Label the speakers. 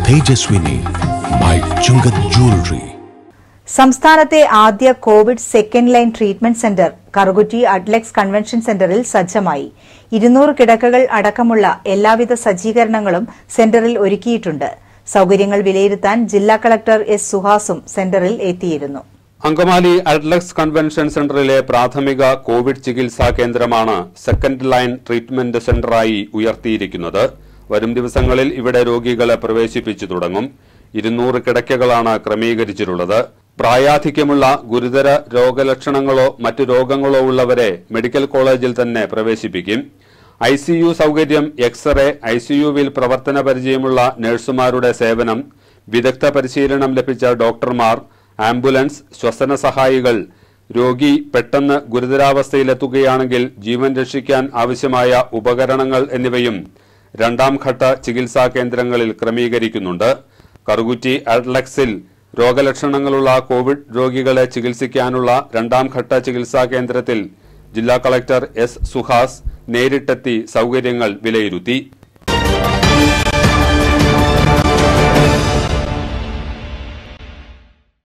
Speaker 1: Tejaswini by Chungath jewellery
Speaker 2: സംസ്ഥാനത്തെ ആദ്യ Covid second line treatment centre Karukutty Adlux convention സെന്ററിൽ സജ്ജമായി ഇരുന്നൂറ് കിടക്കകൾ അടക്കമുള്ള എല്ലാവിധ സജ്ജീകരണങ്ങളും സെന്ററിൽ ഒരുക്കിയിട്ടുണ്ട് സൌകര്യങ്ങൾ വിലയിരുത്താൻ ജില്ലാ കളക്ടർ എസ് സുഹാസും സെന്ററിൽ എത്തിയിരുന്നു
Speaker 3: അങ്കമാലി അഡ്ലക്സ് കൺവെൻഷൻ സെന്ററിലെ പ്രാഥമിക കോവിഡ് ചികിത്സാ കേന്ദ്രമാണ് സെക്കൻഡ് ലൈൻ ട്രീറ്റ്മെന്റ് സെന്ററായി ഉയർത്തിയിരിക്കുന്നത് വരും ദിവസങ്ങളിൽ ഇവിടെ രോഗികളെ പ്രവേശിപ്പിച്ചു തുടങ്ങും ഇരുന്നൂറ് കിടക്കകളാണ് ക്രമീകരിച്ചിട്ടുള്ളത് പ്രായാധിക്യമുള്ള ഗുരുതര രോഗലക്ഷണങ്ങളോ മറ്റു രോഗങ്ങളോ ഉള്ളവരെ മെഡിക്കൽ കോളേജിൽ തന്നെ പ്രവേശിപ്പിക്കും ഐ സിയു സൌകര്യം എക്സ്റേ ഐ സിയുവിൽ പ്രവർത്തന പരിചയമുള്ള നഴ്സുമാരുടെ സേവനം വിദഗ്ധ പരിശീലനം ലഭിച്ച ഡോക്ടർമാർ ആംബുലൻസ് ശ്വസന സഹായികൾ രോഗി പെട്ടെന്ന് ഗുരുതരാവസ്ഥയിലെത്തുകയാണെങ്കിൽ ജീവൻ രക്ഷിക്കാൻ ആവശ്യമായ ഉപകരണങ്ങൾ എന്നിവയും രണ്ടാം ഘട്ട ചികിത്സാ കേന്ദ്രങ്ങളിൽ ക്രമീകരിക്കുന്നുണ്ട് കറുകുറ്റി അഡ്ലക്സിൽ രോഗലക്ഷണങ്ങളുള്ള കോവിഡ് രോഗികളെ ചികിത്സിക്കാനുള്ള രണ്ടാം ഘട്ട ചികിത്സാ കേന്ദ്രത്തിൽ ജില്ലാ കളക്ടർ എസ് സുഹാസ് നേരിട്ടെത്തി സൌകര്യങ്ങൾ വിലയിരുത്തി